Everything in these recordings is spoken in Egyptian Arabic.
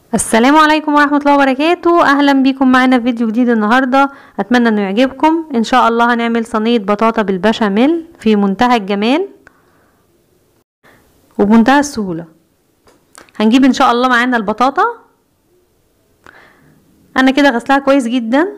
السلام عليكم ورحمة الله وبركاته اهلا بيكم معانا في فيديو جديد النهاردة اتمنى انه يعجبكم ان شاء الله هنعمل صينية بطاطا بالبشاميل في منتهى الجمال وبمنتهى السهولة هنجيب ان شاء الله معانا البطاطا انا كده غسلها كويس جدا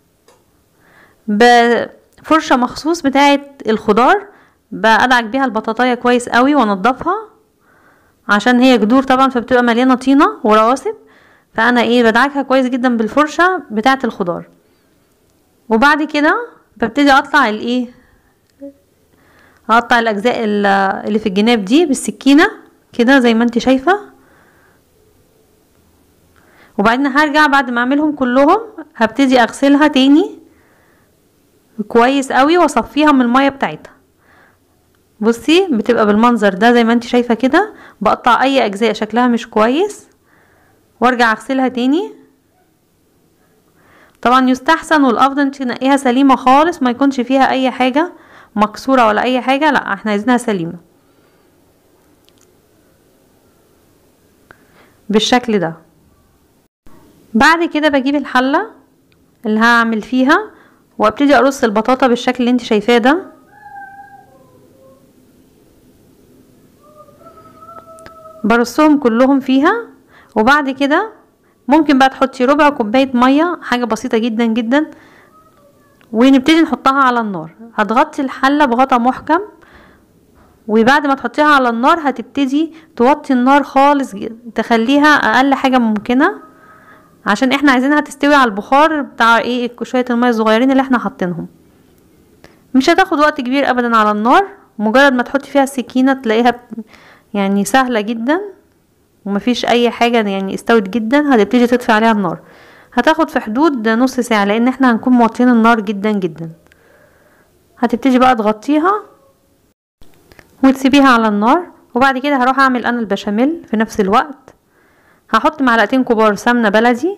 بفرشة مخصوص بتاعة الخضار بدعك بيها البطاطاية كويس قوي وانضفها عشان هي جذور طبعا فبتبقى مليانة طينة ورواسب فانا ايه بدعكها كويس جدا بالفرشة بتاعة الخضار وبعد كده ببتدي اقطع الايه اقطع الاجزاء اللي في الجناب دي بالسكينة كده زي ما انت شايفة وبعدين هرجع بعد ما اعملهم كلهم هبتدي اغسلها تاني كويس قوي واصفيها من المية بتاعتها بصي بتبقى بالمنظر ده زي ما انت شايفة كده بقطع اي اجزاء شكلها مش كويس وارجع اغسلها تاني طبعا يستحسن والافضل انت تنقيها سليمة خالص ما يكونش فيها اي حاجة مكسورة ولا اي حاجة لا احنا عايزينها سليمة بالشكل ده بعد كده بجيب الحلة اللي هعمل فيها وابتدي ارص البطاطا بالشكل اللي انت شايفاه ده برصهم كلهم فيها وبعد كده ممكن بقى تحطي ربع كوبايه ميه حاجه بسيطه جدا جدا ونبتدي نحطها على النار هتغطي الحله بغطا محكم وبعد ما تحطيها على النار هتبتدي توطي النار خالص تخليها اقل حاجه ممكنه عشان احنا عايزينها تستوي على البخار بتاع ايه شويه الميه الصغيرين اللي احنا حاطينهم مش هتاخد وقت كبير ابدا على النار مجرد ما تحطي فيها السكينه تلاقيها يعني سهله جدا ومفيش اي حاجه يعني استوت جدا هتبتدي تطفي عليها النار هتاخد في حدود نص ساعه لان احنا هنكون موطين النار جدا جدا هتبتدي بقى تغطيها وتسيبيها على النار وبعد كده هروح اعمل انا البشاميل في نفس الوقت هحط معلقتين كبار سمنه بلدي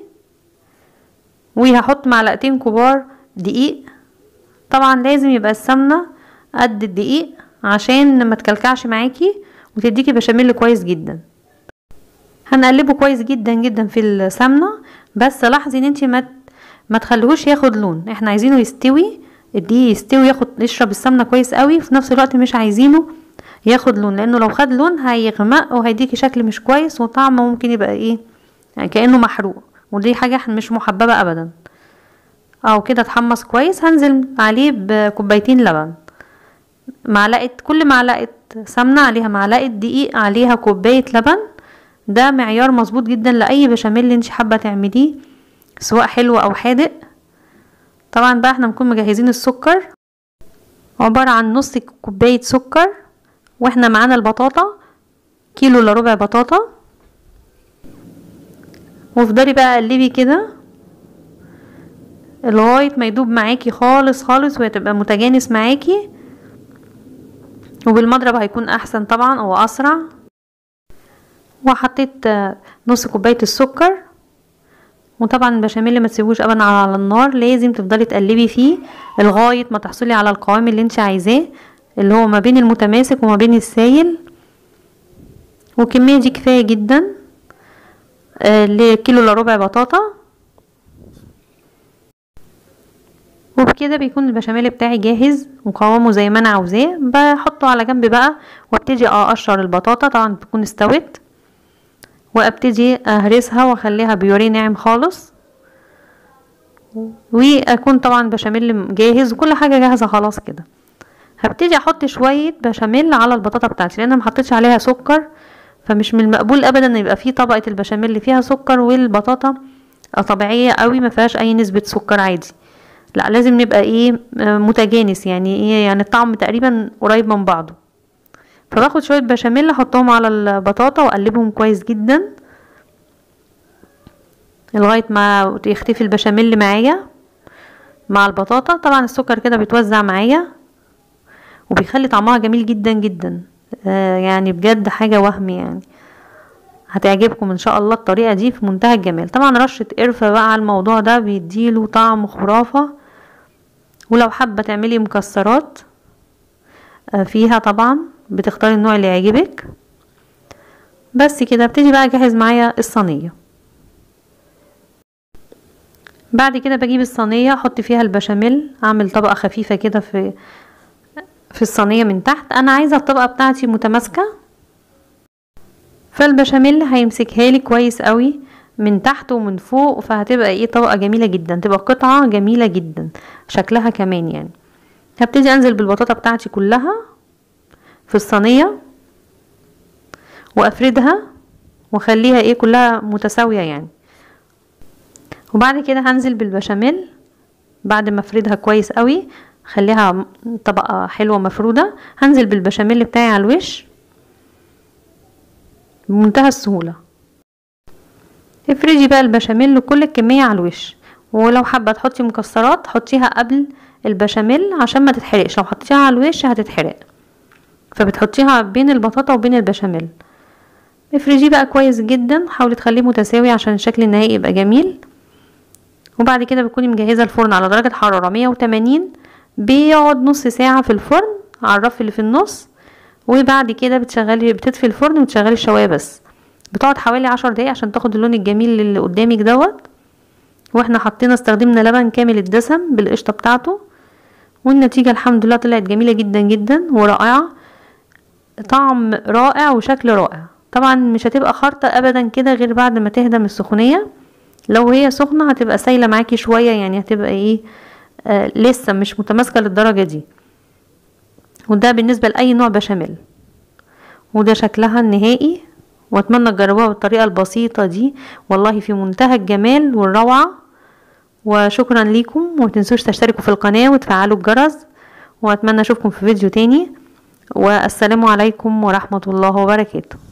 وهحط معلقتين كبار دقيق طبعا لازم يبقى السمنه قد الدقيق عشان ما تكلكعش معاكي وتديكي بشاميل كويس جدا هنقلبه كويس جدا جدا في السمنه بس لاحظي ان انت ما ما تخليهوش ياخد لون احنا عايزينه يستوي الدقيق يستوي ياخد يشرب السمنه كويس قوي وفي نفس الوقت مش عايزينه ياخد لون لانه لو خد لون هيغمق وهيديكي شكل مش كويس وطعمه ممكن يبقى ايه يعني كانه محروق ودي حاجه مش محببه ابدا او كده اتحمص كويس هنزل عليه بكوبايتين لبن معلقه كل معلقه سمنه عليها معلقه دقيق عليها كوبايه لبن ده معيار مظبوط جدا لاي بشاميل اللي انت حابه تعمليه سواء حلو او حادق طبعا بقى احنا بنكون مجهزين السكر عباره عن نص كوبايه سكر واحنا معانا البطاطا كيلو الا ربع بطاطا وافضلي بقى قلبي كده لغايه ما يدوب معاكي خالص خالص وهتبقى متجانس معاكي وبالمضرب هيكون احسن طبعا او اسرع وحطيت نص كوبايه السكر وطبعا البشاميل ما تسيبوش ابدا على النار لازم تفضلي تقلبي فيه لغايه ما تحصلي على القوام اللي انت عايزاه اللي هو ما بين المتماسك وما بين السايل والكميه دي كفايه جدا آه لكيلو الا ربع بطاطا وبكده بيكون البشاميل بتاعي جاهز وقوامه زي ما انا عاوزاه بحطه على جنب بقى وابتدي اقشر البطاطا طبعا تكون استوت وابتدي اهرسها واخليها بيوريه ناعم خالص واكون طبعا بشاميل جاهز وكل حاجه جاهزه خلاص كده هبتدي احط شويه بشاميل على البطاطا بتاعتي لان ما حطيتش عليها سكر فمش من المقبول ابدا ان يبقى فيه طبقه البشاميل اللي فيها سكر والبطاطا طبيعيه قوي ما فيهاش اي نسبه سكر عادي لا لازم نبقى ايه متجانس يعني ايه يعني الطعم تقريبا قريب من بعضه فباخد شويه بشاميل احطهم على البطاطا واقلبهم كويس جدا لغايه ما يختفي البشاميل معايا مع البطاطا طبعا السكر كده بيتوزع معايا وبيخلي طعمها جميل جدا جدا آه يعني بجد حاجه وهم يعني هتعجبكم ان شاء الله الطريقه دي في منتهى الجمال طبعا رشه قرفه بقى على الموضوع ده بيديله طعم خرافه ولو حابه تعملي مكسرات آه فيها طبعا بتختاري النوع اللي يعجبك بس كده ابتدي بقى اجهز معايا الصينيه بعد كده بجيب الصينيه احط فيها البشاميل اعمل طبقه خفيفه كده في في الصينيه من تحت انا عايزه الطبقه بتاعتي متماسكه فالبشاميل هيمسكها لي كويس قوي من تحت ومن فوق فهتبقى ايه طبقه جميله جدا تبقى قطعه جميله جدا شكلها كمان يعني هبتدي انزل بالبطاطا بتاعتي كلها في الصينيه وافردها واخليها ايه كلها متساويه يعني وبعد كده هنزل بالبشاميل بعد ما افردها كويس قوي خليها طبقه حلوه مفروده هنزل بالبشاميل بتاعي على الوش بمنتهى السهوله افرجي بقى البشاميل كل الكميه على الوش ولو حابه تحطي مكسرات حطيها قبل البشاميل عشان ما تتحرقش لو حطيتيها على الوش هتتحرق فبتحطيها بين البطاطا وبين البشاميل افرجيه بقى كويس جدا حاولي تخليه متساوي عشان الشكل النهائي يبقى جميل وبعد كده بتكوني مجهزه الفرن على درجه حراره 180 بيقعد نص ساعه في الفرن على الرف اللي في النص وبعد كده بتشغلي بتطفي الفرن وتشغلي الشوايه بس بتقعد حوالي عشر دقايق عشان تاخد اللون الجميل اللي قدامك دوت واحنا حطينا استخدمنا لبن كامل الدسم بالقشطه بتاعته والنتيجه الحمد لله طلعت جميله جدا جدا ورائعه طعم رائع وشكل رائع طبعا مش هتبقى خرطة ابدا كده غير بعد ما تهدى من السخونية لو هي سخنة هتبقى سايلة معاكي شوية يعني هتبقى ايه آه لسه مش متماسكة للدرجة دي وده بالنسبة لأي نوع بشاميل وده شكلها النهائي واتمنى تجربوها بالطريقة البسيطة دي والله في منتهى الجمال والروعة وشكرا ليكم ومتنسوش تشتركوا في القناة وتفعلوا الجرس واتمنى اشوفكم في فيديو تاني والسلام عليكم ورحمة الله وبركاته